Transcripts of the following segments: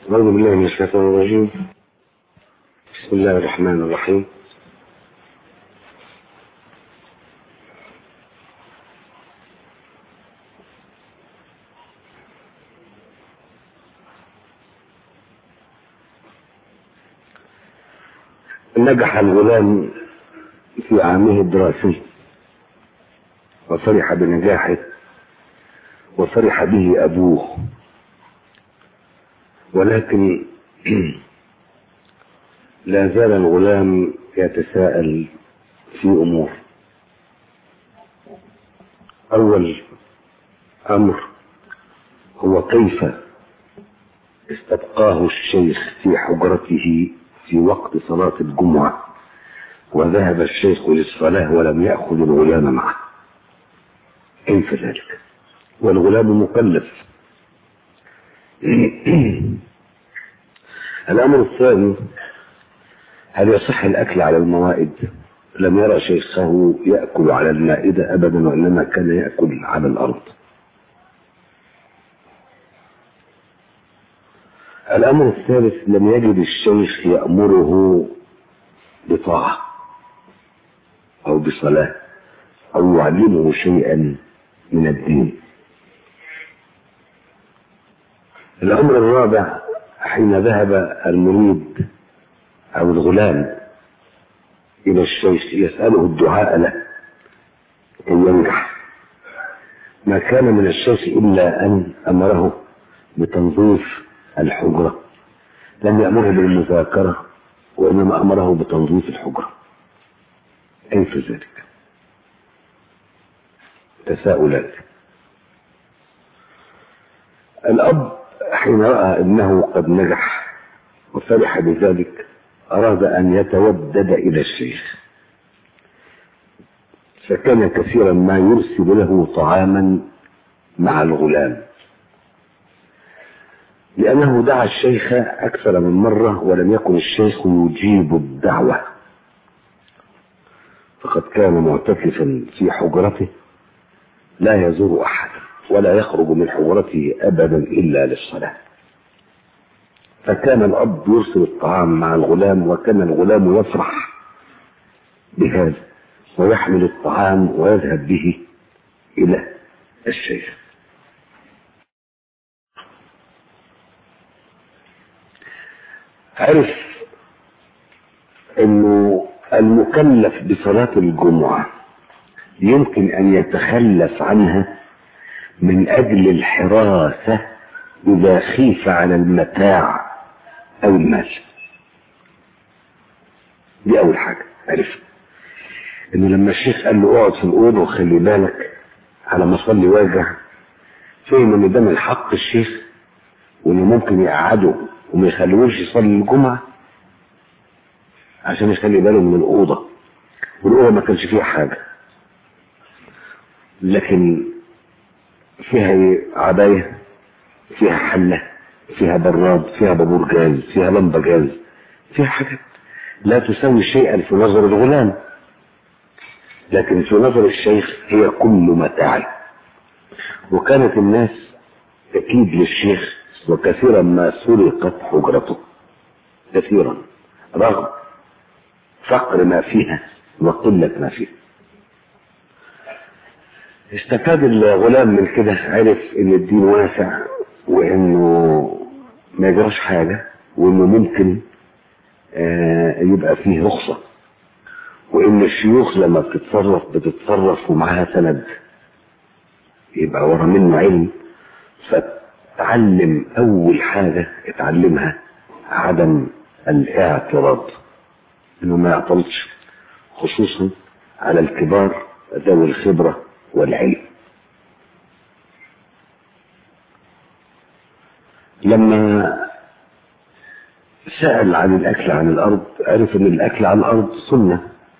أعوذ بالله من الشيطان الرجيم بسم الله الرحمن الرحيم نجح الغلام في عامه الدراسي وفرح بنجاحه وفرح به أبوه ولكن لا زال الغلام يتساءل في أمور أول أمر هو كيف استبقاه الشيخ في حجرته في وقت صلاة الجمعة وذهب الشيخ للصلاة ولم يأخذ الغلام معه كيف ذلك والغلام مكلف الأمر الثاني هل يصح الأكل على الموائد لم يرى شيخه يأكل على المائدة أبدا وإنما كان يأكل على الأرض الأمر الثالث لم يجد الشيخ يأمره بطاعة أو بصلاة أو يعلمه شيئا من الدين الأمر الرابع حين ذهب المريد أو الغلام إلى الشيخ يسأله الدعاء له كي ينجح ما كان من الشيخ إلا أن أمره بتنظيف الحجرة لم يأمره بالمذاكرة وإنما أمره بتنظيف الحجرة كيف ذلك تساؤلات الأب حين رأى ابنه قد نجح وفرح بذلك أراد أن يتودد إلى الشيخ فكان كثيرا ما يرسل له طعاما مع الغلام لأنه دعا الشيخ أكثر من مرة ولم يكن الشيخ يجيب الدعوة فقد كان معتكفا في حجرته لا يزور أحد ولا يخرج من حجرته أبدا إلا للصلاة فكان الأب يرسل الطعام مع الغلام وكان الغلام يفرح بهذا ويحمل الطعام ويذهب به إلى الشيخ عرف انه المكلف بصلاة الجمعة يمكن ان يتخلف عنها من اجل الحراسة اذا خيف على المتاع او المال دي اول حاجة عرف ان لما الشيخ قال له اقعد في الاوضه وخلي بالك على ما اصلي واجع فهم ان ده من حق الشيخ وانه ممكن يقعده وما يخلوش يصلي الجمعة عشان يخلي باله من الأوضة والأوضة ما كانش فيها حاجة لكن فيها عباية فيها حلة فيها براد فيها بابور جاز فيها لمبة جاز فيها حاجات لا تساوي شيئا في نظر الغلام لكن في نظر الشيخ هي كل متاع وكانت الناس تكيد للشيخ وكثيرا ما سرقت حجرته كثيرا رغم فقر ما فيها وقلة ما فيها استفاد الغلام من كده عرف ان الدين واسع وانه ما يجراش حاجة وانه ممكن آه يبقى فيه رخصة وان الشيوخ لما بتتصرف بتتصرف ومعاها سند يبقى ورا منه علم فتعلم اول حاجة اتعلمها عدم الاعتراض انه ما يعترضش خصوصا على الكبار ذوي الخبرة والعلم لما سأل عن الأكل عن الأرض عرف أن الأكل على الأرض سنة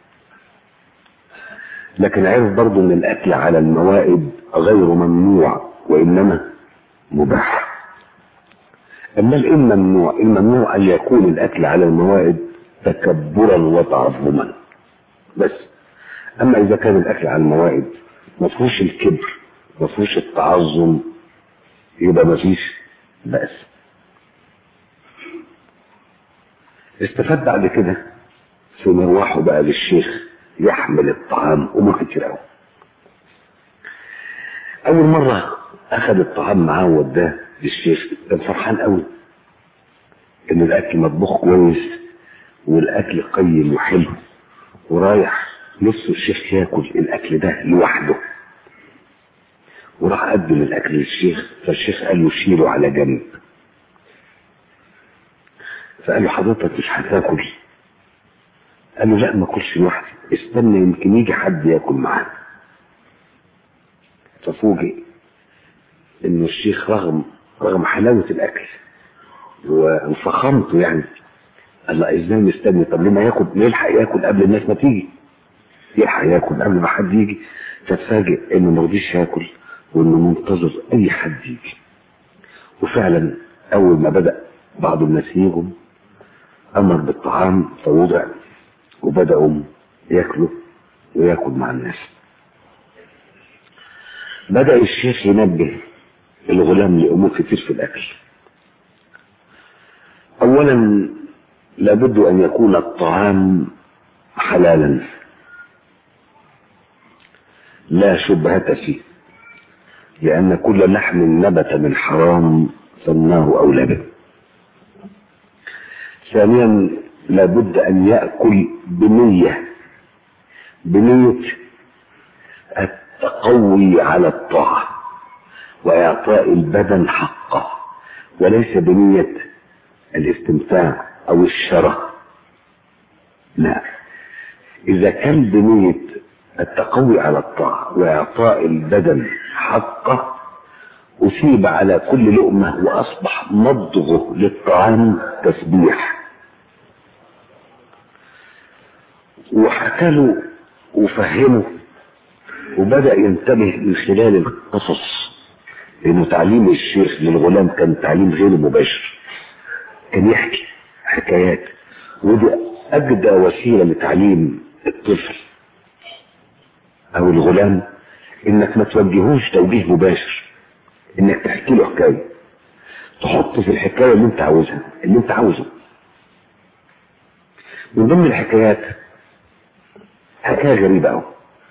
لكن عرف برضه أن الأكل على الموائد غير ممنوع وإنما مباح أما الممنوع الممنوع أن يكون الأكل على الموائد تكبرا وتعظما بس أما إذا كان الأكل على الموائد ما فيهوش الكبر ما فيهوش التعظم يبقى ما فيش بأس استفاد بعد كده في مروحه بقى للشيخ يحمل الطعام امور كتير قوي اول مره اخذ الطعام معاه ووداه للشيخ كان فرحان قوي ان الاكل مطبوخ كويس والاكل قيم وحلو ورايح نفسه الشيخ ياكل الاكل ده لوحده وراح قدم الاكل للشيخ فالشيخ قال له شيله على جنب فقال له حضرتك مش هتاكل قال له لا ما اكلش لوحدي استنى يمكن يجي حد ياكل معانا ففوجئ انه الشيخ رغم رغم حلاوه الاكل وفخامته يعني قال له ازاي مستني طب لما ياكل يلحق ياكل قبل الناس ما تيجي يلحق ياكل قبل ما حد يجي تتفاجئ انه ما رضيش ياكل وانه منتظر اي حد يجي وفعلا اول ما بدا بعض الناس يجوا امر بالطعام فوضع وبداوا ياكلوا وياكل مع الناس بدا الشيخ ينبه الغلام لامور كتير في الاكل اولا لابد ان يكون الطعام حلالا لا شبهة فيه لأن كل لحم نبت من حرام فالنار أولى به ثانيا لابد أن يأكل بنية بنية التقوي على الطاعة وإعطاء البدن حقه وليس بنية الاستمتاع أو الشره لا إذا كان بنية التقوي على الطاعة وإعطاء البدن حقه أثيب على كل لقمة وأصبح مضغه للطعام تسبيح وحكى له وفهمه وبدأ ينتبه من خلال القصص لأنه تعليم الشيخ للغلام كان تعليم غير مباشر كان يحكي حكايات ودي أجدى وسيلة لتعليم الطفل أو الغلام إنك ما توجهوش توجيه مباشر إنك تحكي له حكاية تحط في الحكاية اللي أنت عاوزها اللي أنت عاوزه من ضمن الحكايات حكاية غريبة أوي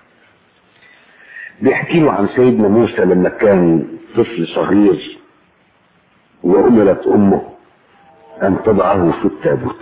بيحكي له عن سيدنا موسى لما كان طفل صغير وأمرت أمه أن تضعه في التابوت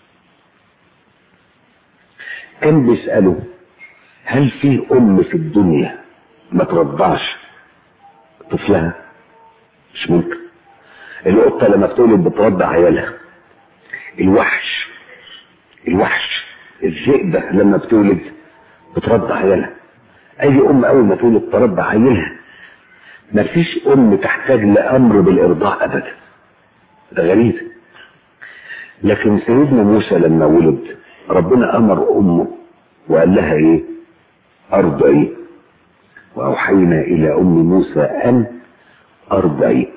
كان بيسأله هل في أم في الدنيا ما ترضعش طفلها مش ممكن القطة لما بتولد بترضع عيالها الوحش الوحش الذئبة لما بتولد بترضع عيالها أي أم أول ما تولد ترضع عيالها مفيش أم تحتاج لأمر بالإرضاع أبدا ده غريب لكن سيدنا موسى لما ولد ربنا امر امه وقال لها ايه ارضعي واوحينا الى ام موسى ان ارضعي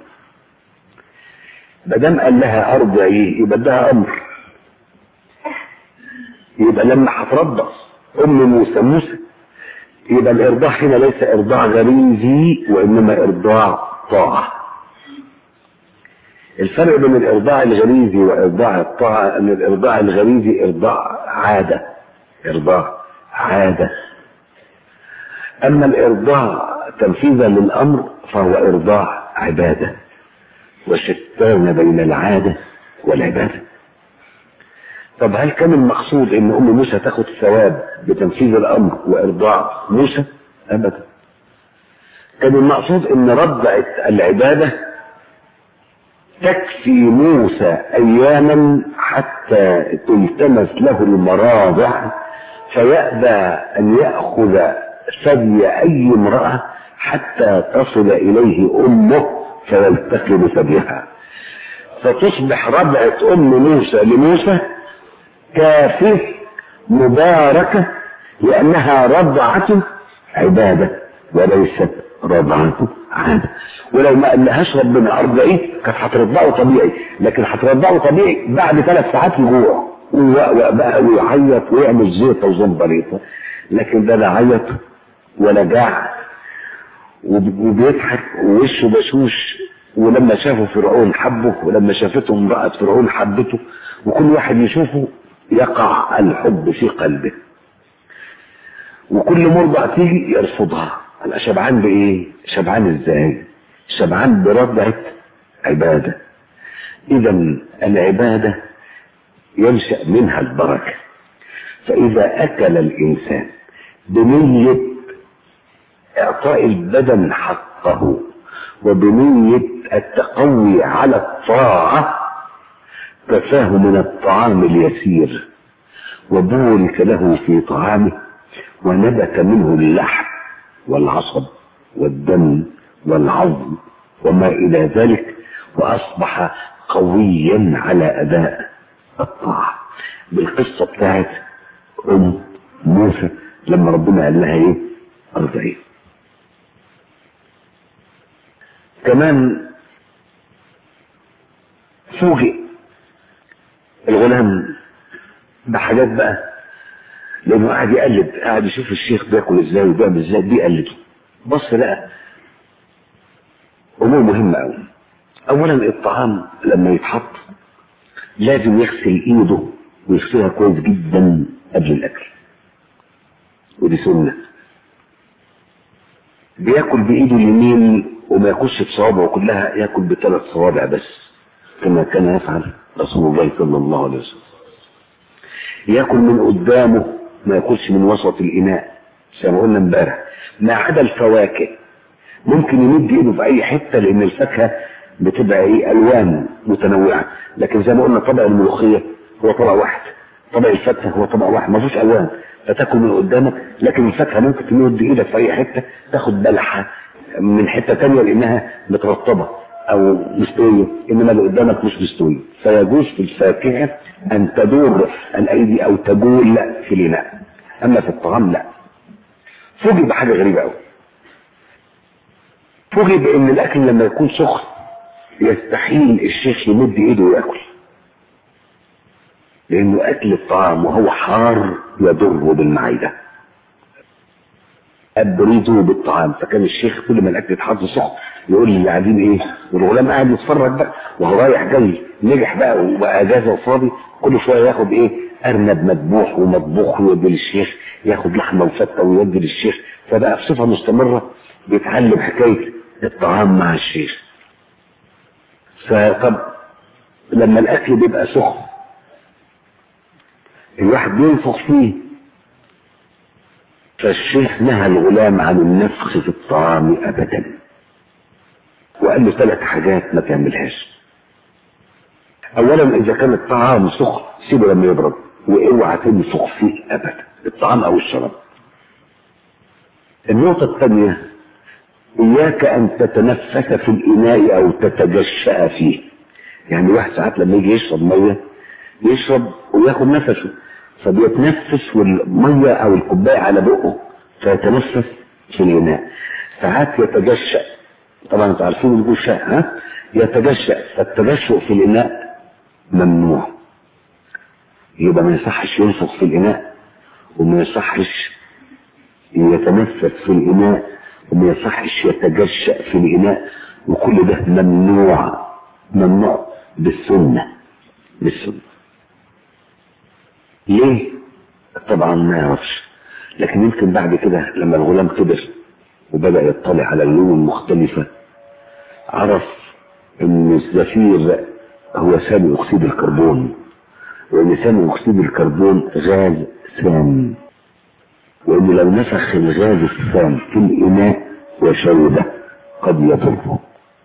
ما دام قال لها ارضعي يبقى ده امر يبقى لما هترضع ام موسى موسى يبقى الارضاع هنا ليس ارضاع غريزي وانما ارضاع طاعه الفرق بين الارضاع الغريزي وارضاع الطاعه ان الارضاع الغريزي ارضاع عاده ارضاع عاده اما الارضاع تنفيذا للامر فهو ارضاع عباده وشتان بين العاده والعباده طب هل كان المقصود ان ام موسى تاخد ثواب بتنفيذ الامر وارضاع موسى ابدا كان المقصود ان رضعت العباده تكفي موسى اياما حتى تلتمس له المراضع فيأبى ان يأخذ ثدي اي امرأة حتى تصل اليه امه فيلتقم ثديها فتصبح رضعة ام موسى لموسى كافية مباركة لانها رضعة عبادة وليست رضعة عادة ولو ما قالهاش ربنا ارضعيه كانت هترضعه طبيعي لكن هترضعه طبيعي بعد ثلاث ساعات يجوع ويوقوق بقى ويعيط ويعمل زيطه وزنبليطه لكن ده لا عيط ولا جاع وبيضحك ووشه بشوش ولما شافه فرعون حبه ولما شافته امرأة فرعون حبته وكل واحد يشوفه يقع الحب في قلبه وكل مرضع تيجي يرفضها انا شبعان بايه شبعان ازاي شبعان برضعة عبادة اذا العبادة ينشأ منها البركة فاذا اكل الانسان بنية اعطاء البدن حقه وبنية التقوي على الطاعة كفاه من الطعام اليسير وبورك له في طعامه ونبت منه اللحم والعصب والدم والعظم وما إلى ذلك وأصبح قويا على أداء الطاعة بالقصة بتاعت أم موسى لما ربنا قال لها إيه أرضعيه كمان فوجئ الغلام بحاجات بقى لانه قاعد يقلد قاعد يشوف الشيخ بياكل ازاي وبيعمل ازاي بيقلده بص لقى امور مهمه قوي اولا الطعام لما يتحط لازم يغسل ايده ويغسلها كويس جدا قبل الاكل ودي سنه بياكل بايده اليمين وما ياكلش بصوابعه كلها ياكل بثلاث صوابع بس كما كان يفعل رسول الله صلى الله عليه وسلم ياكل من قدامه ما ياكلش من وسط الاناء زي ما قلنا امبارح ما عدا الفواكه ممكن يمد ايده في اي حته لان الفاكهه بتبقى ايه الوان متنوعه لكن زي ما قلنا طبق الملوخيه هو طبق واحد طبق الفاكهه هو طبق واحد ما فيهوش الوان فتاكل من قدامك لكن الفاكهه ممكن تمد ايدك في اي حته تاخد بلحه من حته تانية لانها مترطبه او مستويه انما اللي قدامك مش مستوي فيجوز في الفاكهه ان تدور الايدي او تجول في الاناء اما في الطعام لا فوجئ بحاجه غريبه قوي فوجئ بان الاكل لما يكون سخن يستحيل الشيخ يمد ايده وياكل لانه اكل الطعام وهو حار يضر بالمعده ابردوا بالطعام فكان الشيخ كل ما الاكل يتحط سخن يقول للي قاعدين ايه والغلام قاعد يتفرج بقى وهو رايح جاي نجح بقى وبقى اجازه وفاضي كل شويه ياخد ايه ارنب مذبوح ومطبوخ ويودي للشيخ ياخد لحمه وفته ويودي للشيخ فبقى بصفه مستمره بيتعلم حكايه الطعام مع الشيخ فطب لما الاكل بيبقى سخن الواحد بينفخ فيه فالشيخ نهى الغلام عن النفخ في الطعام ابدا وقال له ثلاث حاجات ما تعملهاش اولا اذا كان الطعام سخن سيبه لما يبرد واوعى تنفخ فيه ابدا الطعام او الشراب النقطة الثانية إياك أن تتنفس في الإناء أو تتجشأ فيه يعني واحد ساعات لما يجي يشرب مية يشرب وياخد نفسه فبيتنفس والمية أو الكوباية على بقه فيتنفس في الإناء ساعات يتجشأ طبعا انتوا عارفين الجشاء ها يتجشأ فالتجشؤ في الإناء ممنوع يبقى ما يصحش ينفخ في الإناء وما يصحش يتنفس في الإناء وما يصحش يتجشأ في الإناء وكل ده ممنوع ممنوع بالسنة بالسنة ليه؟ طبعا ما يعرفش لكن يمكن بعد كده لما الغلام كبر وبدأ يطلع على اللون المختلفة عرف ان الزفير هو ثاني اكسيد الكربون وان ثاني اكسيد الكربون غاز سام وانه لو نفخ الغاز السام في الاناء وشربه قد يضره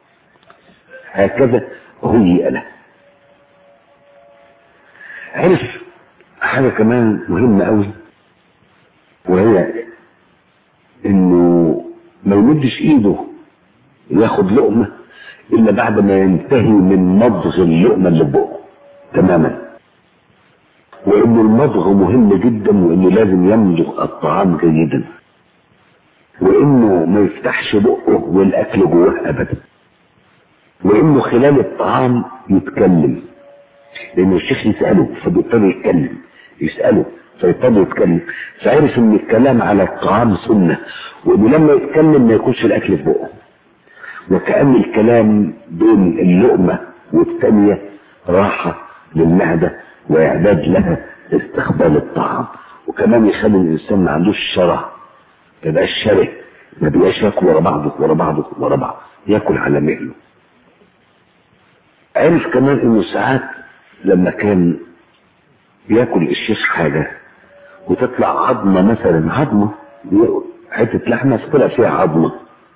هكذا هيئ له عرف حاجة كمان مهمة قوي وهي انه ما يمدش ايده ياخد لقمة الا بعد ما ينتهي من مضغ اللقمة اللي بقه تماما وان المضغ مهم جدا وانه لازم يمضغ الطعام جيدا وانه ما يفتحش بقه والاكل جواه ابدا وانه خلال الطعام يتكلم لان الشيخ يساله فبيضطر يتكلم يساله فيضطر يتكلم فعرف ان الكلام على الطعام سنه وانه لما يتكلم ما يكونش الاكل في بقه وكأن الكلام بين اللقمة والثانية راحة للمعدة واعداد لها استقبال الطعام وكمان يخلي الانسان ما عندوش شره ما يبقاش شره ما بيبقاش ياكل ورا بعضه ورا بعضه ورا بعض ياكل على مهله عرف كمان انه ساعات لما كان ياكل الشيخ حاجه وتطلع عظمه مثلا عظمه حته لحمه طلع فيها عظمه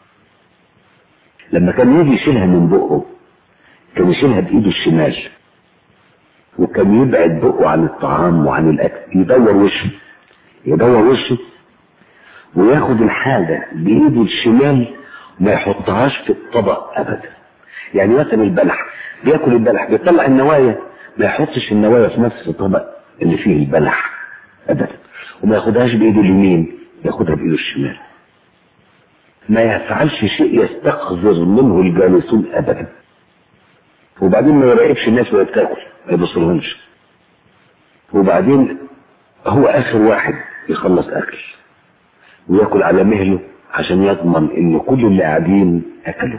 لما كان يجي يشيلها من بقه كان يشيلها بايده الشمال وكان يبعد بقه عن الطعام وعن الاكل يدور وشه يدور وشه وياخد الحاجه بايده الشمال ما يحطهاش في الطبق ابدا يعني مثلا البلح بياكل البلح بيطلع النوايا ما يحطش النوايا في نفس الطبق اللي فيه البلح ابدا وما ياخدهاش بايده اليمين ياخدها بايده الشمال ما يفعلش شيء يستقذر منه الجالسون ابدا وبعدين ما يراقبش الناس وهي بتاكل ما يبصلهمش وبعدين هو اخر واحد يخلص اكل وياكل على مهله عشان يضمن ان كل اللي قاعدين اكلوا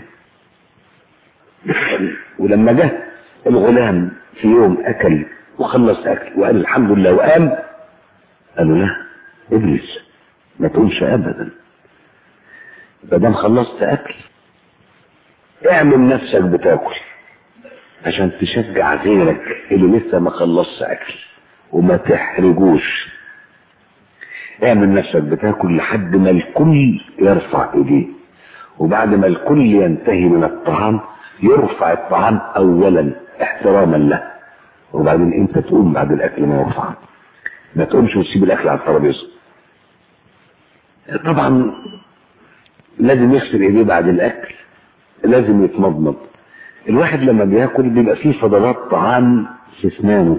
ولما جه الغلام في يوم اكل وخلص اكل وقال الحمد لله وقام قالوا لا اجلس ما تقولش ابدا ما دام خلصت اكل اعمل نفسك بتاكل عشان تشجع غيرك اللي لسه ما خلصش اكل وما تحرجوش اعمل نفسك بتاكل لحد ما الكل يرفع ايديه وبعد ما الكل ينتهي من الطعام يرفع الطعام اولا احتراما له وبعدين انت تقوم بعد الاكل ما يرفع ما تقومش وتسيب الاكل على الترابيزه طبعا لازم يغسل ايديه بعد الاكل لازم يتمضمض الواحد لما بياكل بيبقى فيه فضلات طعام في اسنانه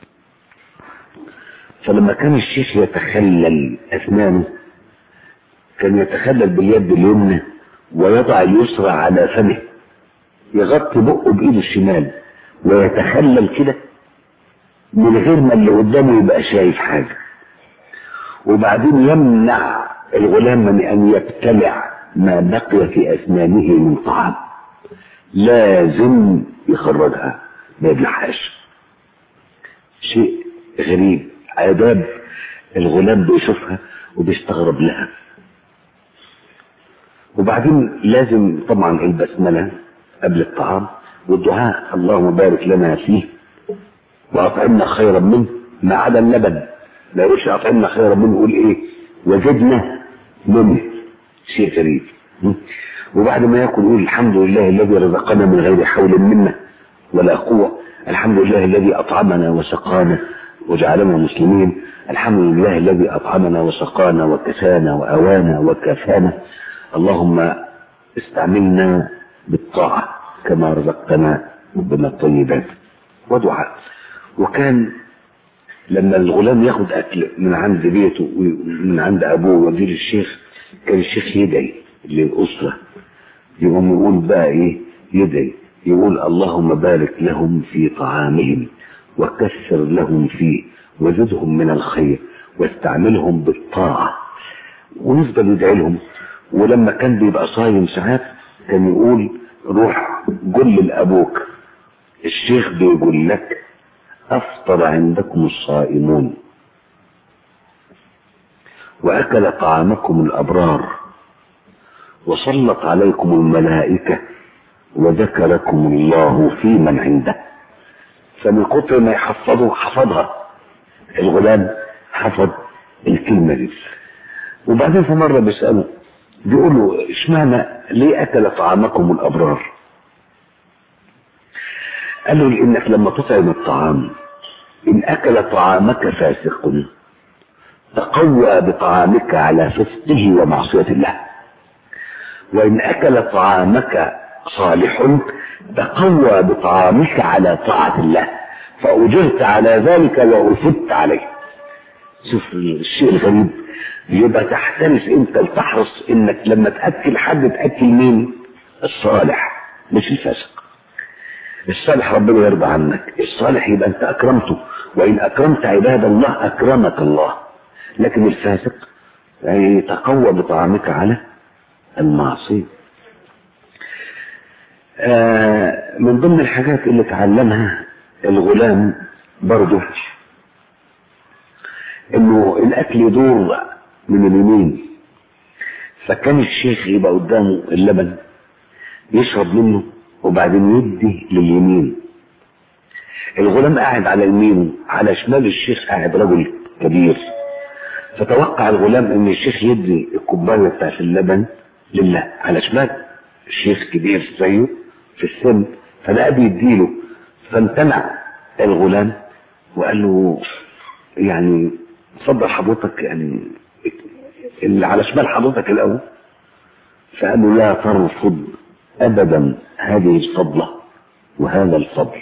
فلما كان الشيخ يتخلل اسنانه كان يتخلل باليد اليمنى ويضع اليسرى على فمه يغطي بقه بايده الشمال ويتخلل كده من غير ما اللي قدامه يبقى شايف حاجه وبعدين يمنع الغلام من ان يبتلع ما بقي في اسنانه من طعام لازم يخرجها ما يبلعهاش شيء غريب عذاب الغلام بيشوفها وبيستغرب لها وبعدين لازم طبعا البسملة قبل الطعام والدعاء اللهم بارك لنا فيه وأطعمنا خيرا منه ما عدا اللبن لا يقولش أطعمنا خيرا منه يقول إيه وجدنا منه شيء غريب وبعد ما ياكل يقول الحمد لله الذي رزقنا من غير حول منا ولا قوة الحمد لله الذي أطعمنا وسقانا وجعلنا مسلمين الحمد لله الذي أطعمنا وسقانا وكسانا وأوانا وكفانا اللهم استعملنا بالطاعة كما رزقتنا من الطيبات ودعاء وكان لما الغلام ياخد أكل من عند بيته ومن عند أبوه وزير الشيخ كان الشيخ يدعي للأسرة يقوم يقول بقى إيه يدعي يقول اللهم بارك لهم في طعامهم وكثر لهم فيه وزدهم من الخير واستعملهم بالطاعة ونفضل ندعي لهم ولما كان بيبقى صايم ساعات كان يقول روح قل لأبوك الشيخ بيقول لك أفطر عندكم الصائمون وأكل طعامكم الأبرار وسلط عليكم الملائكة وذكركم الله في من عنده فمن كتر ما يحفظه حفظها الغلام حفظ الكلمة دي وبعدين في مرة بيسأله بيقول له اشمعنى ليه أكل طعامكم الأبرار قال له لأنك لما تطعم الطعام إن أكل طعامك فاسق تقوى بطعامك على فسقه ومعصية الله وإن أكل طعامك صالح تقوى بطعامك على طاعة الله فأجرت على ذلك وأثبت عليه شوف الشيء الغريب يبقى تحترس انت وتحرص انك لما تاكل حد تاكل مين الصالح مش الفاسق الصالح ربنا يرضى عنك الصالح يبقى انت اكرمته وان اكرمت عباد الله اكرمك الله لكن الفاسق يعني يتقوى بطعامك على المعصيه آه من ضمن الحاجات اللي تعلمها الغلام برضه انه الاكل يدور من اليمين فكان الشيخ يبقى قدامه اللبن يشرب منه وبعدين يدي لليمين الغلام قاعد على يمينه على شمال الشيخ قاعد رجل كبير فتوقع الغلام ان الشيخ يدي الكوبايه بتاعت اللبن لله على شمال الشيخ كبير زيه في السن فلقى بيديله فامتنع الغلام وقال له يعني اتفضل حضرتك يعني اللي على شمال حضرتك الاول فقال له لا ترفض ابدا هذه الفضله وهذا الفضل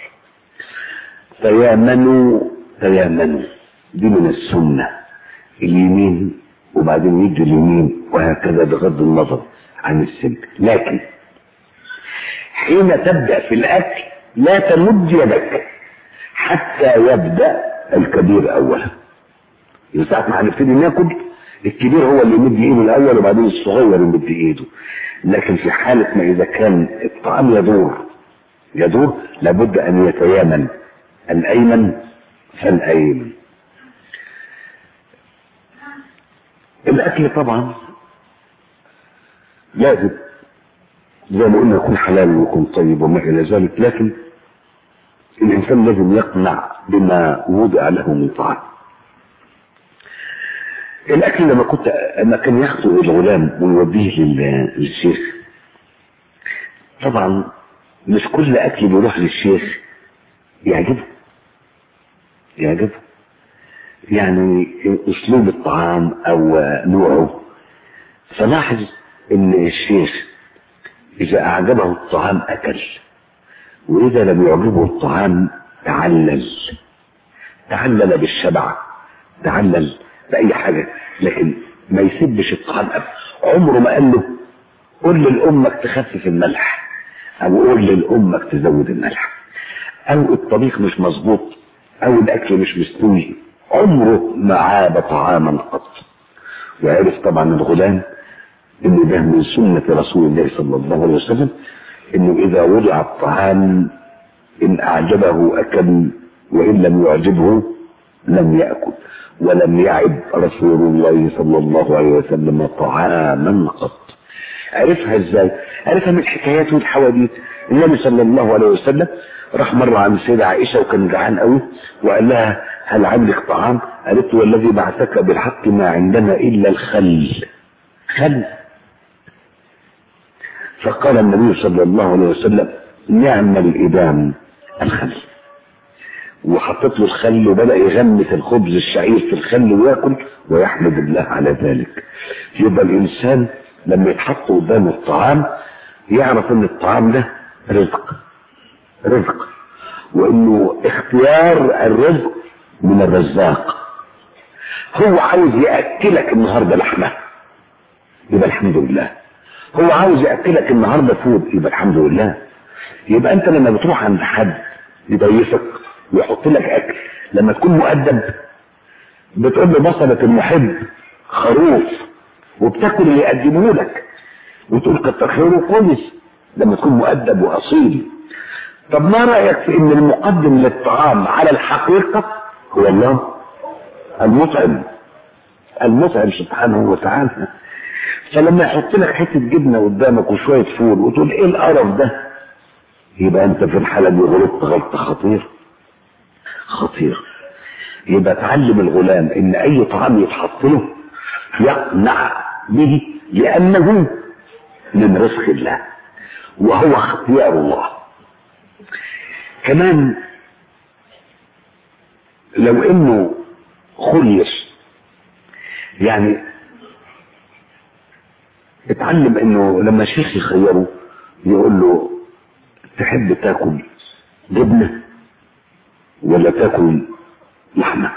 تيامنوا تيامنوا دي من السنه اليمين وبعدين يجي اليمين وهكذا بغض النظر عن السن لكن حين تبدا في الاكل لا تمد يدك حتى يبدا الكبير اولا ساعة ما هنبتدي ناكل الكبير هو اللي يمد ايده الاول وبعدين الصغير يمد ايده لكن في حالة ما اذا كان الطعام يدور يدور لابد ان يتيامن الايمن فالايمن الاكل طبعا لازم زي ما قلنا يكون حلال ويكون طيب وما الى ذلك لكن الانسان لازم يقنع بما وضع له من طعام الاكل لما كنت لما كان ياخده الغلام ويوديه لل- للشيخ طبعا مش كل اكل بيروح للشيخ يعجبه يعجبه يعني اسلوب الطعام او نوعه فلاحظ ان الشيخ اذا اعجبه الطعام اكل واذا لم يعجبه الطعام تعلل تعلل بالشبع تعلل باي حاجه لكن ما يسبش الطعام ابدا عمره ما قال له قول لامك تخفف الملح او قول لامك تزود الملح او الطبيخ مش مظبوط او الاكل مش مستوي عمره ما عاب طعاما قط وعرف طبعا الغلام ان ده من سنة رسول الله صلى الله عليه وسلم انه اذا وضع الطعام ان اعجبه اكل وان لم يعجبه لم ياكل ولم يعب رسول الله صلى الله عليه وسلم طعاما قط عرفها ازاي عرفها من الحكايات والحواديت النبي صلى الله عليه وسلم راح مرة عند السيدة عائشة وكان جعان قوي وقال لها هل عندك طعام قالت له والذي بعثك بالحق ما عندنا الا الخل خل فقال النبي صلى الله عليه وسلم نعم الإدام الخل وحطت له الخل وبدأ يغمس الخبز الشعير في الخل وياكل ويحمد الله على ذلك يبقى الإنسان لما يتحط قدامه الطعام يعرف ان الطعام ده رزق رزق وانه اختيار الرزق من الرزاق هو عاوز ياكلك النهارده لحمه يبقى الحمد لله هو عاوز ياكلك النهارده فود يبقى الحمد لله يبقى انت لما بتروح عند حد يضيفك ويحط لك اكل لما تكون مؤدب بتقول له بصلة المحب خروف وبتاكل اللي يقدمه لك وتقول كتر خيره كويس لما تكون مؤدب واصيل طب ما رايك في ان المقدم للطعام على الحقيقه هو الله المطعم المطعم سبحانه وتعالى فلما يحط لك حته جبنه قدامك وشويه فول وتقول ايه القرف ده يبقى انت في الحاله دي غلطت غلطه خطير خطير يبقى تعلم الغلام ان اي طعام يتحط له يقنع به لانه من رزق الله وهو اختيار الله كمان لو انه خير يعني اتعلم انه لما الشيخ يخيره يقول له تحب تاكل جبنه ولا تاكل لحمه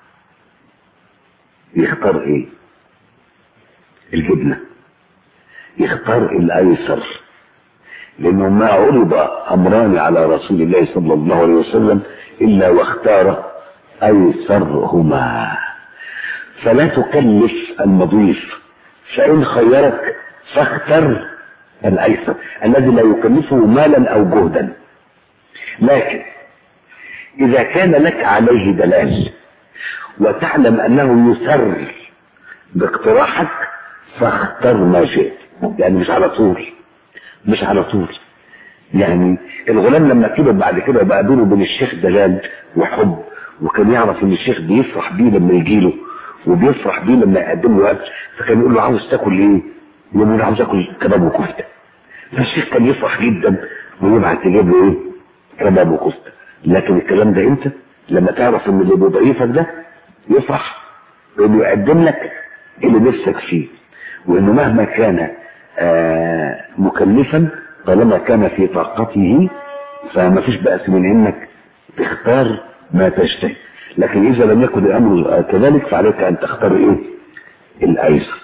يختار ايه الجبنه يختار الايسر لانه ما عرض امران على رسول الله صلى الله عليه وسلم الا واختار ايسرهما فلا تكلف المضيف فان خيرك فاختر الايسر الذي لا يكلفه مالا او جهدا لكن إذا كان لك عليه دلال وتعلم أنه يسر باقتراحك فاختر ما شئت يعني مش على طول مش على طول يعني الغلام لما كبر بعد كده بقى بينه وبين الشيخ دلال وحب وكان يعرف ان الشيخ بيفرح بيه لما يجي له وبيفرح بيه لما يقدم له اكل فكان يقول له عاوز تاكل ايه؟ يقول له عاوز اكل كباب وكفته فالشيخ كان يفرح جدا ويبعت يجيب له ايه؟ كباب وكفته لكن الكلام ده امتى؟ لما تعرف ان اللي بيضيفك ده يفرح انه يقدم لك اللي نفسك فيه وانه مهما كان آه مكلفا طالما كان في طاقته فما فيش بأس من انك تختار ما تشتهي لكن اذا لم يكن الامر كذلك فعليك ان تختار ايه الايسر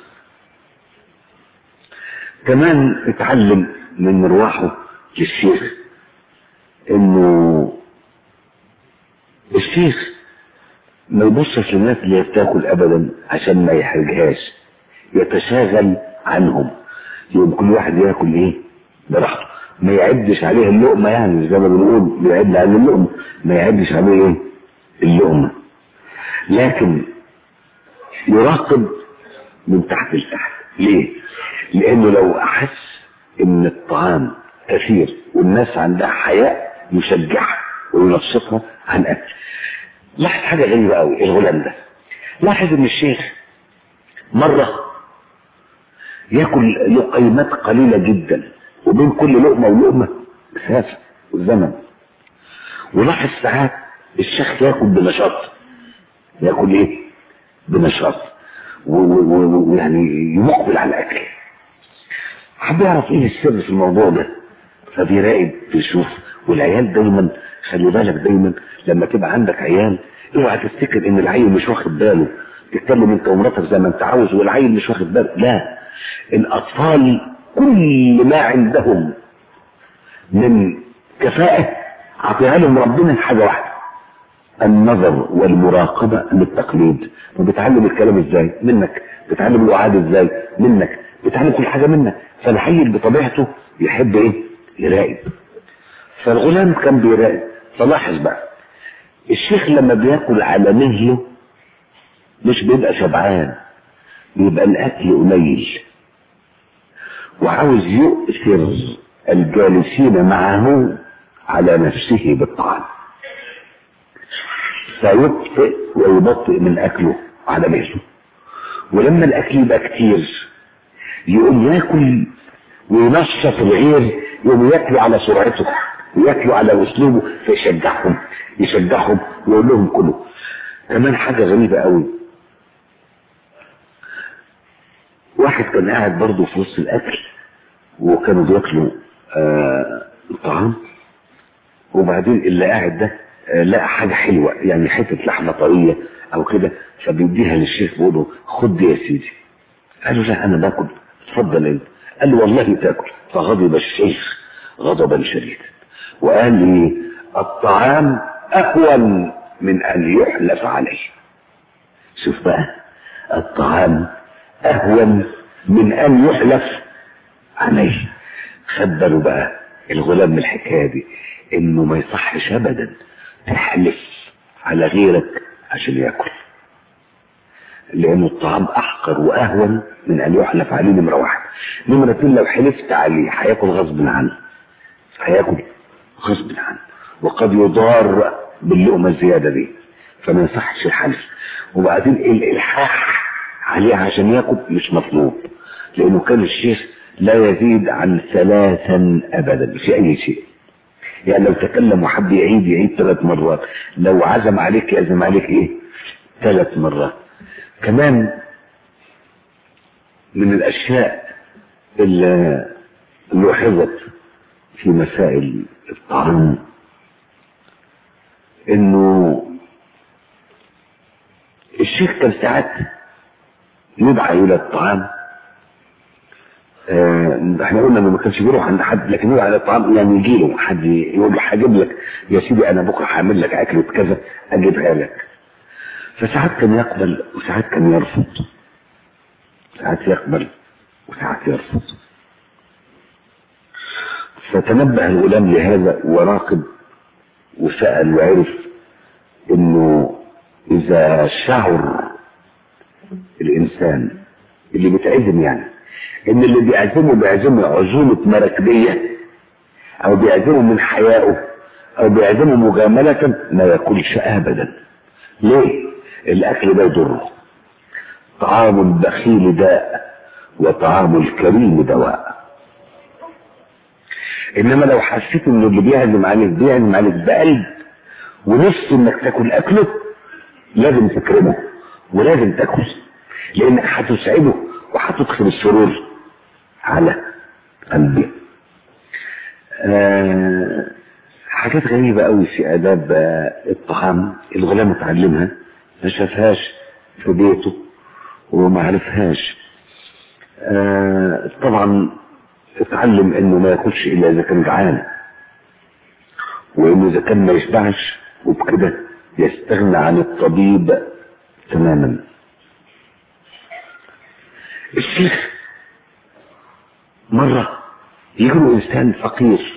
كمان اتعلم من مروحه للشيخ انه الشيخ ما يبصش للناس اللي بتاكل ابدا عشان ما يحرجهاش يتشاغل عنهم يقوم كل واحد ياكل ايه براحته ما يعدش عليه اللقمه يعني زي ما بنقول بيعد عليه اللقمه ما يعدش عليه ايه اللقمه لكن يراقب من تحت لتحت ليه؟ لانه لو احس ان الطعام كثير والناس عندها حياء يشجعها وينشطها عن اكل لاحظ حاجه غريبه قوي الغلام ده لاحظ ان الشيخ مره ياكل لقيمات قليله جدا وبين كل لقمه ولقمه مسافه والزمن ولاحظ ساعات الشيخ ياكل بنشاط ياكل ايه بنشاط ويعني مقبل على الاكل حب يعرف ايه السر في الموضوع ده فبيراقب بيشوف والعيال دايما خلي بالك دايما لما تبقى عندك عيال اوعى تفتكر ان العيل مش واخد باله تتكلم انت ومراتك زي ما انت عاوز والعيل مش واخد باله لا الاطفال كل ما عندهم من كفاءة عطيها لهم ربنا حاجة واحدة النظر والمراقبة للتقليد وبتعلم الكلام ازاي منك بتعلم الوعاد ازاي منك بتعلم كل حاجة منك فالحي بطبيعته يحب ايه يراقب فالغلام كان بيراقب فلاحظ بقى الشيخ لما بياكل على مهله مش بيبقى شبعان بيبقى الاكل قليل وعاوز يؤثر الجالسين معه على نفسه بالطعام فيبطئ ويبطئ من اكله على مهله ولما الاكل يبقى كتير يقوم ياكل وينشط الغير يقوم ياكلوا على سرعته وياكلوا على اسلوبه فيشجعهم يشجعهم ويقول لهم كلوا كمان حاجه غريبه قوي واحد كان قاعد برضه في وسط الاكل وكانوا بياكلوا آه الطعام وبعدين اللي قاعد ده آه لقى حاجه حلوه يعني حته لحمه طريه او كده فبيديها للشيخ بيقول له خد دي يا سيدي قال له لا انا باكل اتفضل انت قال له والله تاكل فغضب الشيخ غضبا شديدا وقال لي الطعام اهون من ان يحلف عليه شوف بقى الطعام اهون من ان يحلف عليه خد باله بقى الغلام من الحكايه دي انه ما يصحش ابدا تحلف على غيرك عشان ياكل لانه الطعام احقر واهون من ان يحلف عليه نمره واحد نمره اتنين لو حلفت عليه هياكل غصب عنه هياكل غصب عنه وقد يضار باللقمه الزياده دي فما يصحش الحلف وبعدين الالحاح عليه عشان ياكل مش مطلوب لانه كان الشيخ لا يزيد عن ثلاثا ابدا في اي شيء يعني لو تكلم وحب يعيد يعيد ثلاث مرات لو عزم عليك يعزم عليك ايه ثلاث مرات كمان من الاشياء اللي لوحظت في مسائل الطعام انه الشيخ كان ساعات يدعى الى الطعام آه احنا قلنا انه ما كانش بيروح عند حد لكن يدعى الى الطعام يعني يجي له حد يقول له هجيب لك يا سيدي انا بكره هعمل لك اكله كذا اجيبها لك فساعات كان يقبل وساعات كان يرفض ساعات يقبل وساعات يرفض فتنبه الغلام لهذا وراقب وسأل وعرف انه اذا شعر الانسان اللي بيتعزم يعني ان اللي بيعزمه بيعزمه عزومة مراكبية او بيعزمه من حيائه او بيعزمه مجاملة ما ياكلش ابدا ليه الاكل ده يضره طعام البخيل داء وطعام الكريم دواء انما لو حسيت ان اللي بيعزم عليك بيعزم عليك بقلب ونفس انك تاكل اكله لازم تكرمه ولازم تاكل لانك هتسعده وهتدخل السرور على قلبه آه حاجات غريبة قوي في آداب آه الطعام الغلام اتعلمها ما شافهاش في بيته وما عرفهاش آه طبعا اتعلم انه ما ياكلش الا اذا كان جعان وانه اذا كان ما يشبعش وبكده يستغنى عن الطبيب تماما الشيخ مرة يجي له انسان فقير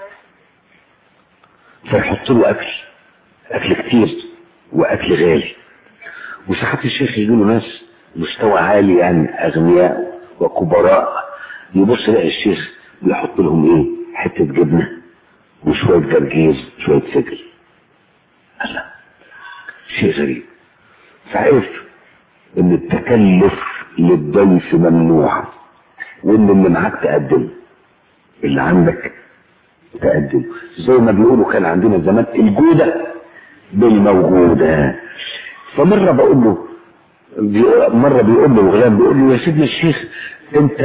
فيحط له اكل اكل كتير واكل غالي وساعات الشيخ يجي له ناس مستوى عالي يعني اغنياء وكبراء يبص يلاقي الشيخ بيحط لهم ايه حته جبنه وشويه جرجير شويه سجل الله شيء غريب فعرف ان التكلف للضيف ممنوع وان اللي معاك تقدم اللي عندك تقدم زي ما بيقولوا كان عندنا زمان الجوده بالموجوده فمره بقول له مرة بيقول له الغلام بيقول له يا سيدنا الشيخ انت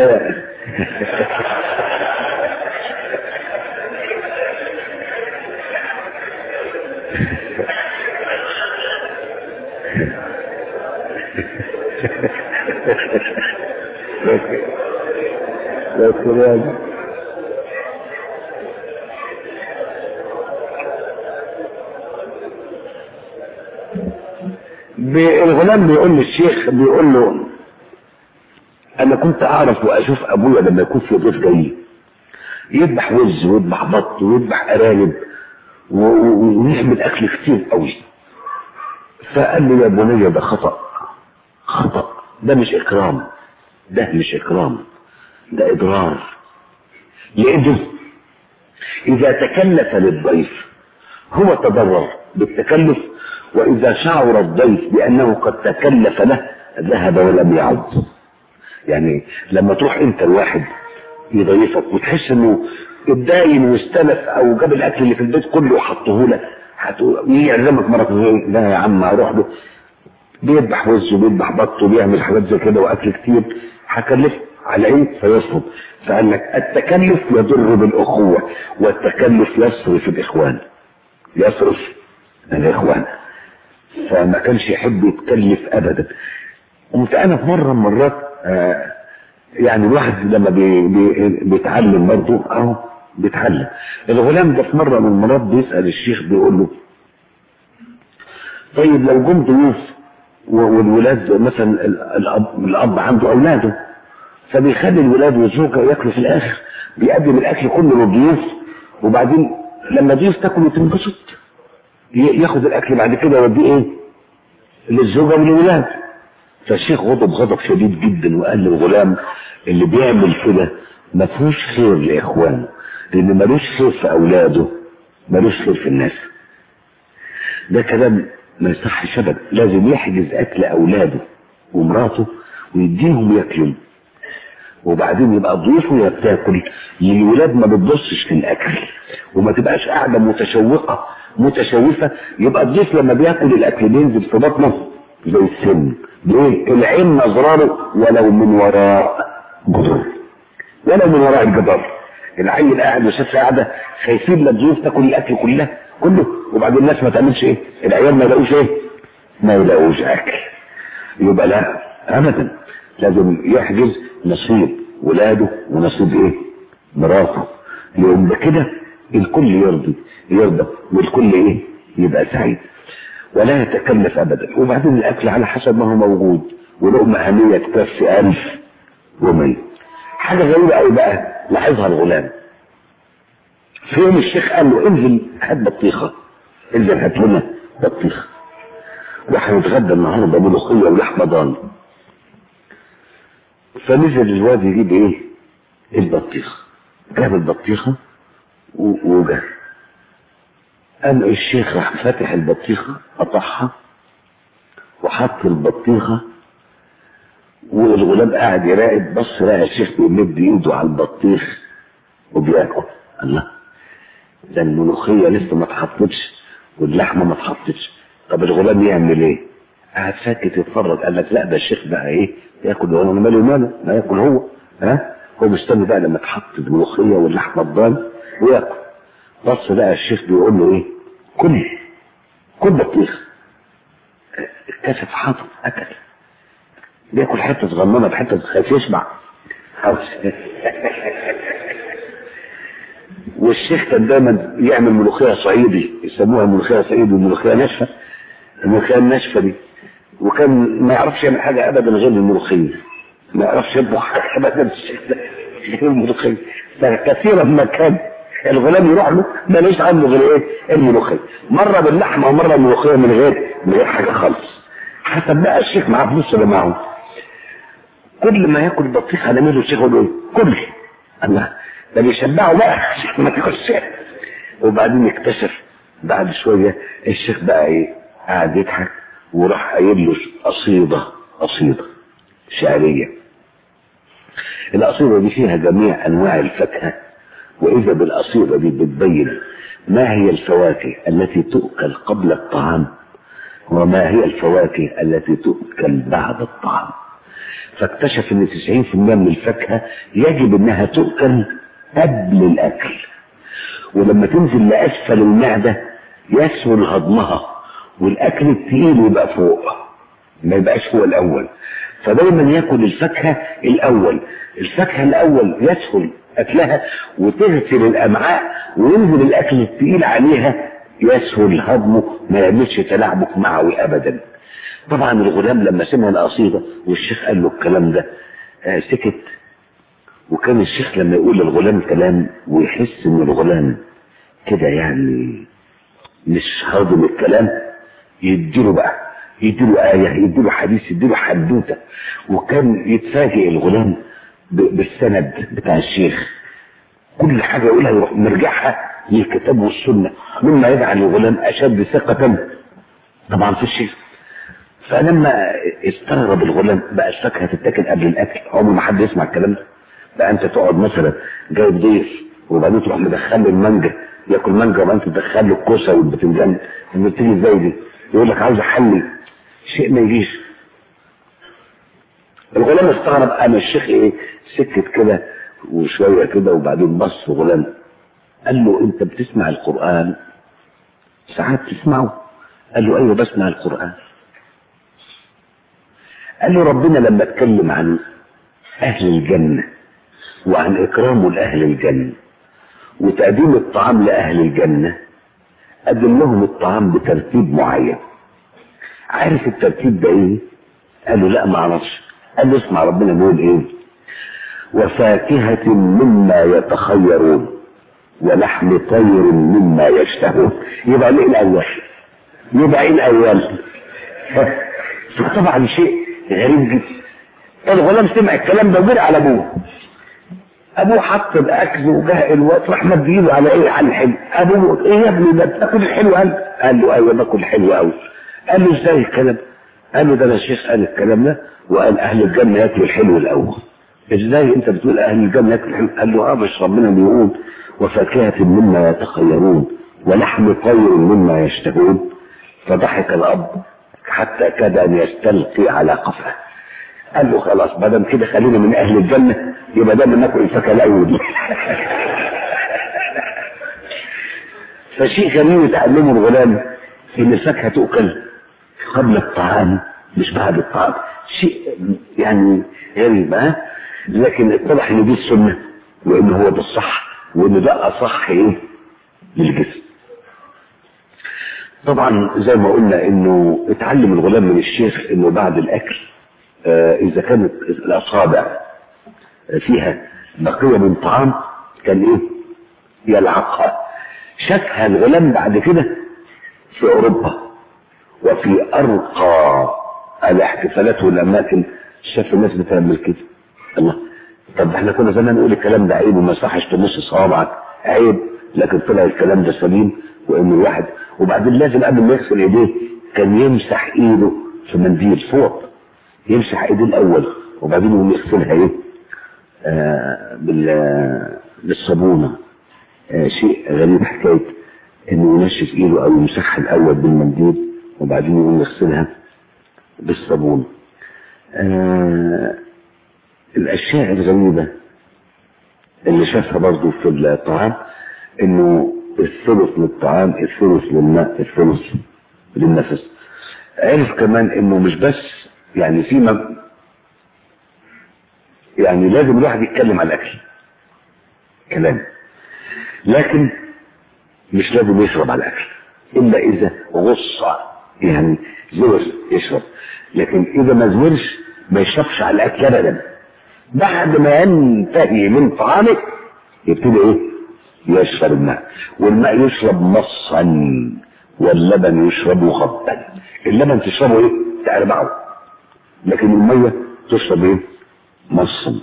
لكن الغلام بيقول للشيخ بيقول له انا كنت اعرف واشوف ابويا لما يكون في ضيف جاي يذبح وز ويذبح بط ويذبح ارانب ويعمل اكل كتير قوي فقال له يا بني ده خطا خطا ده مش اكرام ده مش اكرام ده اضرار لانه اذا تكلف للضيف هو تضرر بالتكلف واذا شعر الضيف بانه قد تكلف له ذهب ولم يعد يعني لما تروح انت الواحد يضيفك وتحس انه اتداين واستلف او جاب الاكل اللي في البيت كله وحطه لك يعزمك مره لا يا عم اروح له بيذبح وز وبيذبح بط وبيعمل حاجات زي كده واكل كتير هكلف على ايه فيصرف فقال لك التكلف يضر بالاخوه والتكلف يصرف الاخوان يصرف الاخوان فما كانش يحب يتكلف ابدا قمت انا في مره من المرات آه يعني الواحد لما بي بي بيتعلم برضه اهو بيتعلم الغلام ده في مره من المرات بيسال الشيخ بيقول له طيب لو جم ضيوف والولاد مثلا الاب الاب عنده اولاده فبيخلي الولاد والزوجه ياكلوا في الاخر بيقدم الاكل كله للضيوف وبعدين لما الضيوف تاكل وتنبسط ياخد الاكل بعد كده يوديه ايه للزوجه والولاد فالشيخ غضب غضب شديد جدا وقال للغلام اللي بيعمل كده ما فيهوش خير لاخوانه لان ملوش خير في اولاده ملوش خير في الناس ده كلام ما يصحش ابدا لازم يحجز اكل اولاده ومراته ويديهم ياكلوا وبعدين يبقى ضيوفه وهي بتاكل الولاد ما بتبصش في الاكل وما تبقاش قاعده متشوقه متشوفه يبقى الضيف لما بياكل الاكل بينزل في بطنه زي السم ليه؟ العين نظراره ولو من وراء جدر ولو من وراء الجدار العيل قاعد والست قاعده خايفين لا الضيوف تاكل الاكل كلها كله وبعدين الناس ما تعملش ايه؟ العيال ما يلاقوش ايه؟ ما يلاقوش اكل يبقى لا ابدا لازم يحجز نصيب ولاده ونصيب ايه؟ مراته يقوم بكده الكل يرضي يرضى والكل ايه؟ يبقى سعيد ولا يتكلف ابدا وبعدين الاكل على حسب ما هو موجود ولقمه هنيه تكفي ألف ومية حاجه غريبه قوي بقى لاحظها الغلام في يوم الشيخ قال له انزل هات بطيخه انزل هات لنا بطيخه وهنتغدى النهارده ملوخيه ولحمه ضان فنزل الواد يجيب ايه البطيخه جاب البطيخه و- وجه قام الشيخ راح فاتح البطيخه قطعها وحط البطيخه والغلام قاعد يراقب بص لقى الشيخ بيمد ايده على البطيخ وبياكل الله ده الملوخيه لسه ما اتحطتش واللحمه ما اتحطتش طب الغلام يعمل ايه؟ قاعد ساكت يتفرج قال لك لا ده الشيخ بقى ايه ياكل هو انا مالي وماله ما ياكل هو ها هو مستني بقى لما تحط الملوخيه واللحمه الضان وياكل بص لقى الشيخ بيقول له ايه؟ كل كل بطيخ الكاسف حاطط اكل بياكل حته صغننه بحته خايف يشبع والشيخ كان دايما يعمل ملوخيه صعيدي يسموها ملوخيه صعيدي وملوخيه ناشفه الملوخيه الناشفه دي وكان ما يعرفش يعمل حاجه ابدا غير الملوخيه ما يعرفش يطبخ حاجه ابدا الشيخ ده غير الملوخيه كثيرا ما كان الغلام يروح له ما ليش عنده غير ايه الملوخيه مره باللحمه ومره الملوخيه من غير من غير حاجه خالص حسب بقى الشيخ معاه فلوس ولا معاه كل ما ياكل بطيخ على ميله الشيخ يقول له ايه كل الله ده بيشبعه بقى عشان ما تاكلش وبعدين اكتشف بعد شويه الشيخ بقى ايه قاعد يضحك وراح قايل له قصيده قصيده شعريه القصيده دي فيها جميع انواع الفاكهه واذا بالقصيده دي بتبين ما هي الفواكه التي تؤكل قبل الطعام وما هي الفواكه التي تؤكل بعد الطعام فاكتشف ان 90% من الفاكهه يجب انها تؤكل قبل الاكل ولما تنزل لاسفل المعده يسهل هضمها والاكل الثقيل يبقى فوق ما يبقاش هو الاول فدايما ياكل الفاكهه الاول الفاكهه الاول يسهل اكلها وتغسل الامعاء وينزل الاكل الثقيل عليها يسهل هضمه ما يعملش تلعبك معوي ابدا طبعا الغلام لما سمع القصيده والشيخ قال له الكلام ده آه سكت وكان الشيخ لما يقول للغلام كلام ويحس ان الغلام كده يعني مش هاضم الكلام يديله بقى يديله آية يديله حديث يديله حدوتة وكان يتفاجئ الغلام ب- بالسند بتاع الشيخ كل حاجة يقولها يروح مرجعها للكتاب والسنة مما يجعل الغلام أشد ثقة طبعا في الشيخ فلما استغرب الغلام بقى الفاكهه تتاكل قبل الاكل عمر ما حد يسمع الكلام ده بقى انت تقعد مثلا جايب ضيف وبعدين تروح مدخل له المانجا ياكل مانجا وبعدين تدخل له الكوسه والبتنجان اللي بتيجي ازاي دي يقول لك عاوز احلي شيء ما يجيش الغلام استغرب قام الشيخ ايه سكت كده وشويه كده وبعدين بص الغلام قال له انت بتسمع القران ساعات تسمعه قال له ايوه بسمع القران قال له ربنا لما اتكلم عن اهل الجنه وعن اكرامه لاهل الجنه وتقديم الطعام لاهل الجنه قدم لهم الطعام بترتيب معين عارف الترتيب ده ايه قال له لا ما اعرفش قال له اسمع ربنا بيقول ايه وفاكهة مما يتخيرون ولحم طير مما يشتهون يبقى ايه الاول يبقى ايه الاول طبعا شيء غريب جدا الغلام سمع الكلام ده وجري على ابوه ابوه حط الاكل وجه الوقت راح مد ايده على ايه على الحلو ابوه ايه يا ابني ده بتاكل الحلو قال قال له ايوه باكل حلو قوي قال له ازاي الكلام قال له ده انا الشيخ قال الكلام ده وقال اهل الجنه ياكلوا الحلو الاول ازاي انت بتقول اهل الجنه ياكلوا الحلو قال له اه مش ربنا بيقول وفاكهه مما يتخيرون ولحم طير مما يشتهون فضحك الاب حتى كاد ان يستلقي على قفاه قال له خلاص ما دام كده خلينا من اهل الجنه يبقى دايما ناكل الفاكهه الاول فشيء غريب يتعلمه الغلام ان الفاكهه تؤكل قبل الطعام مش بعد الطعام شيء يعني غريب ها لكن اتضح ان دي السنه وان هو ده الصح وان ده اصح ايه للجسم طبعا زي ما قلنا انه اتعلم الغلام من الشيخ انه بعد الاكل آه اذا كانت الاصابع فيها بقيه من طعام كان ايه يلعقها شافها الغلام بعد كده في اوروبا وفي ارقى الاحتفالات والاماكن شاف الناس بتعمل كده الله طب احنا كنا زمان نقول الكلام ده عيب وما يصحش تمص صوابعك عيب لكن طلع الكلام ده سليم وان الواحد وبعدين لازم قبل ما يغسل ايديه كان يمسح ايده في منديل فوط يمسح ايديه الاول وبعدين يقوم يغسلها ايه آه بال بالصابونه آه شيء غريب حكايه انه ينشف ايده او يمسحها الاول بالمنديل وبعدين يقوم يغسلها بالصابون آه الاشياء الغريبه اللي شافها برضه في الطعام انه الثلث للطعام الثلث للماء الثلث للنفس عرف كمان انه مش بس يعني في مب... يعني لازم الواحد يتكلم على الاكل كلام لكن مش لازم يشرب على الاكل الا اذا غص يعني زور يشرب لكن اذا ما زورش ما يشربش على الاكل ابدا بعد ما ينتهي من طعامه يبتدي ايه يشرب الماء والماء يشرب نصا واللبن يشرب غبا اللبن تشربه ايه تقربعه لكن الميه تشرب ايه نصا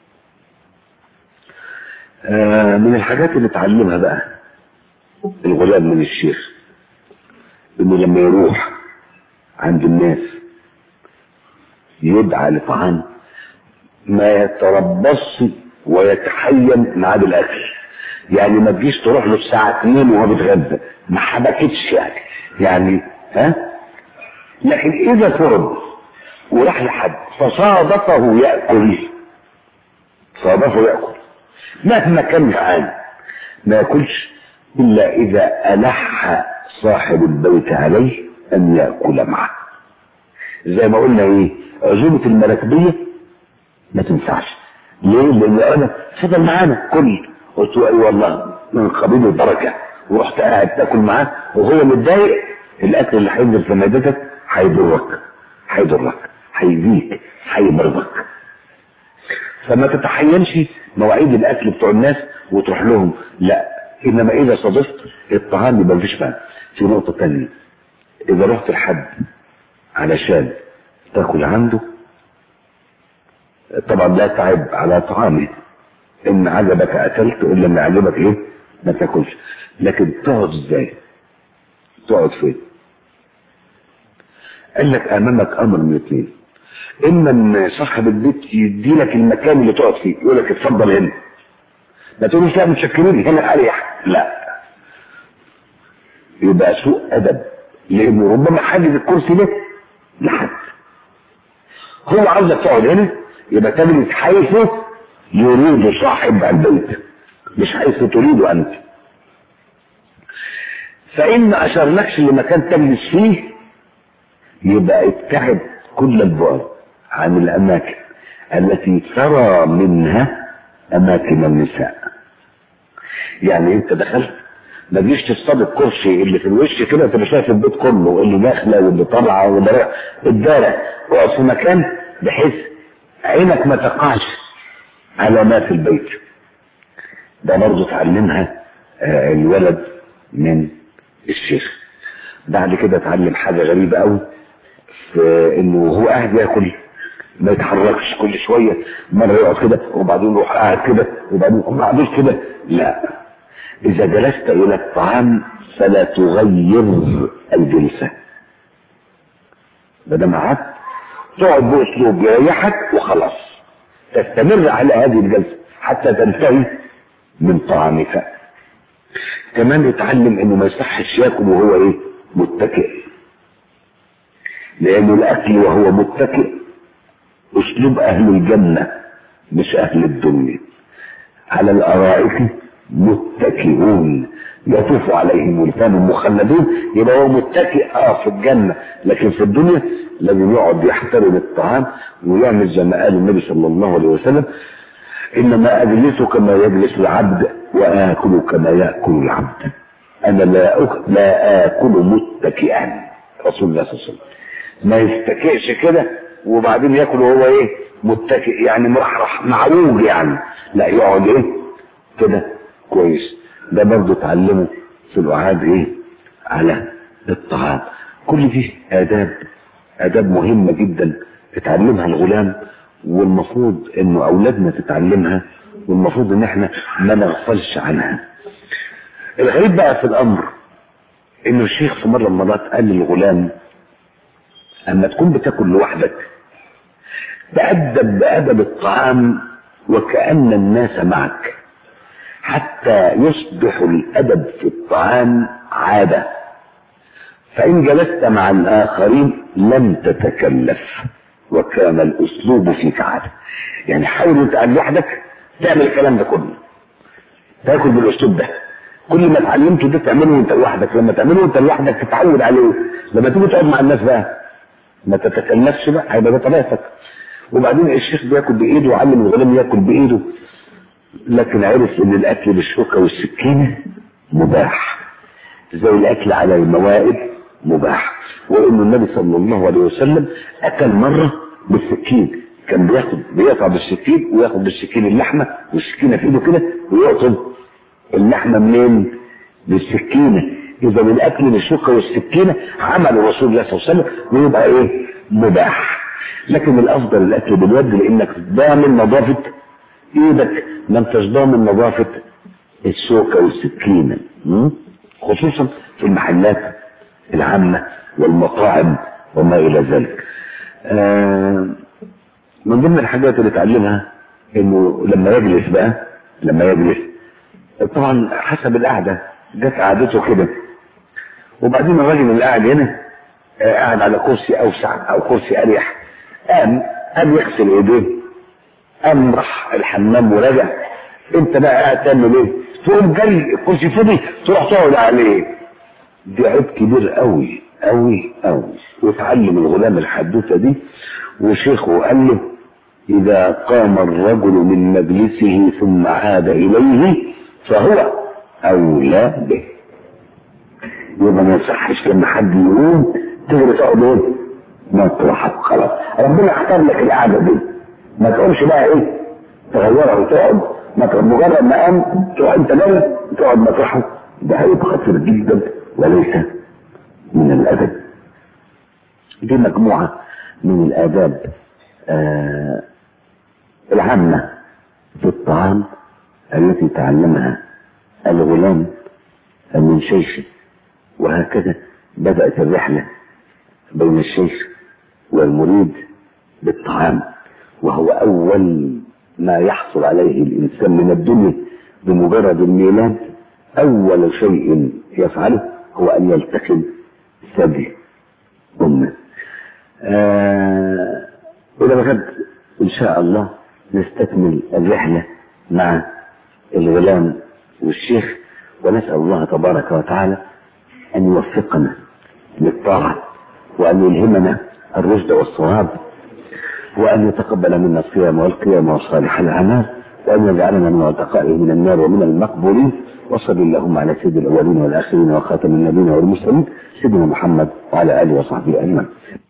آه من الحاجات اللي اتعلمها بقى الغلام من الشيخ انه لما يروح عند الناس يدعى لطعام ما يتربص ويتحين ميعاد الاكل يعني ما تجيش تروح له الساعه 2 وهو بيتغدى ما حبكتش يعني يعني ها لكن اذا فرض وراح لحد فصادفه ياكل صادفه ياكل مهما كان جعان ما ياكلش الا اذا الح صاحب البيت عليه ان ياكل معه زي ما قلنا ايه عزومه المراكبيه ما تنفعش ليه؟ لان انا فضل معانا كل قلت له اي والله من قبيل البركه ورحت قاعد تاكل معاه وهو متضايق الاكل اللي هينزل في معدتك هيضرك هيضرك هيزيك هيمرضك فما تتحينش مواعيد الاكل بتوع الناس وتروح لهم لا انما اذا صادفت الطعام يبقى مفيش بقى في نقطه ثانيه اذا رحت لحد علشان تاكل عنده طبعا لا تعب على طعامه ان عجبك اكلت وان لم يعجبك ايه ما تاكلش لكن تقعد ازاي تقعد فين قال لك امامك امر من اثنين اما ان صاحب البيت يدي لك المكان اللي تقعد فيه يقول لك اتفضل هنا ما تقولش لا متشكرين هنا اريح لا يبقى سوء ادب لانه ربما حاجز الكرسي ده لحد هو عاوزك تقعد هنا يبقى تجلس حيث يريد صاحب البيت مش حيث تريد انت فان ما اشرلكش لمكان تجلس فيه يبقى ابتعد كل البعد عن الاماكن التي ترى منها اماكن النساء يعني انت دخلت ما تجيش تصطاد الكرسي اللي في الوش كده انت شايف البيت كله اللي داخله واللي طالعه واللي الدارة اقعد في مكان بحيث عينك ما تقعش على ما في البيت ده برضه اتعلمها آه الولد من الشيخ بعد كده اتعلم حاجه غريبه قوي في انه هو قاعد ياكل ما يتحركش كل شويه مره يقعد كده وبعدين يروح قاعد كده وبعدين يقوم قاعد كده لا اذا جلست الى الطعام فلا تغير الجلسه ما دام قعدت تقعد باسلوب يريحك وخلاص تستمر على هذه الجلسه حتى تنتهي من طعامك كمان اتعلم انه ما يصحش ياكل وهو ايه متكئ لانه الاكل وهو متكئ اسلوب اهل الجنه مش اهل الدنيا على الارائك متكئون يطوف عليهم ولدان مخلدون يبقى هو متكئ اه في الجنه لكن في الدنيا لازم يقعد يحترم الطعام ويعمل زي ما قال النبي صلى الله عليه وسلم انما اجلس كما يجلس العبد واكل كما ياكل العبد انا لا أكل لا اكل متكئا رسول الله صلى الله عليه وسلم ما يستكئش كده وبعدين ياكل وهو ايه متكئ يعني مرحرح معوج يعني لا يقعد ايه كده كويس ده برضه اتعلمه في القعاد ايه على الطعام كل دي آداب آداب مهمة جدا تتعلمها الغلام والمفروض انه اولادنا تتعلمها والمفروض ان احنا ما نغفلش عنها الغريب بقى في الامر انه الشيخ في مرة من المرات قال للغلام اما تكون بتاكل لوحدك تأدب بأدب الطعام وكأن الناس معك حتى يصبح الأدب في الطعام عادة فإن جلست مع الآخرين لم تتكلف وكان الأسلوب فيك عادة يعني حاول أنت قاعد لوحدك تعمل الكلام ده كله تاكل بالأسلوب ده كل ما اتعلمته ده تعمله وانت لوحدك لما تعمله وانت لوحدك تتعود عليه لما تيجي تقعد مع الناس بقى ما تتكلفش بقى هيبقى ده طبيعتك وبعدين الشيخ بياكل بايده وعلم الغلام ياكل بايده لكن عرف ان الاكل بالشوكه والسكينه مباح زي الاكل على الموائد مباح وان النبي صلى الله عليه وسلم اكل مره بالسكين كان بياخد بيقطع بالسكين وياخد بالسكين اللحمه والسكينه في ايده كده ويقطم اللحمه منين؟ بالسكينه اذا الاكل بالشوكه والسكينه عمل رسول الله صلى الله عليه وسلم ويبقى ايه؟ مباح لكن الافضل الاكل باليد لانك ضامن نظافه ايدك ما انتش ضامن نظافه الشوكه والسكينه م? خصوصا في المحلات العامه والمطاعم وما الى ذلك. آه من ضمن الحاجات اللي اتعلمها انه لما يجلس بقى لما يجلس طبعا حسب القعده جت قعدته كده وبعدين الراجل اللي قاعد هنا آه، قاعد على كرسي اوسع او كرسي اريح قام قام يغسل ايديه قام راح الحمام ورجع انت بقى قاعد تعمل ايه؟ تقوم جري الكرسي فضي تروح تقعد عليه دي عيب كبير قوي قوي قوي وتعلم الغلام الحدوته دي وشيخه قال له اذا قام الرجل من مجلسه ثم عاد اليه فهو اولى به يبقى ما يصحش لما حد يقوم تجري تقعد ايه؟ مطرحك خلاص ربنا اختار لك القعده دي ما تقومش بقى ايه تغيرها وتقعد مطرح مجرد ما قام تقعد انت نايم تقعد مطرحه ده هيبقى خطير جدا وليس من الادب دي مجموعه من الاداب آه العامه في الطعام التي تعلمها الغلام من شيخه وهكذا بدات الرحله بين الشيخ والمريد بالطعام وهو أول ما يحصل عليه الإنسان من الدنيا بمجرد الميلاد أول شيء يفعله هو أن يلتقم ثدي أمه آه إلى غد إن شاء الله نستكمل الرحلة مع الغلام والشيخ ونسأل الله تبارك وتعالى أن يوفقنا للطاعة وأن يلهمنا الرشد والصواب وأن يتقبل منا الصيام والقيام وصالح الأعمال وأن يجعلنا من عتقائه من النار ومن المقبولين وصل اللهم على سيد الأولين والآخرين وخاتم النبيين والمرسلين سيدنا محمد وعلى آله وصحبه أجمعين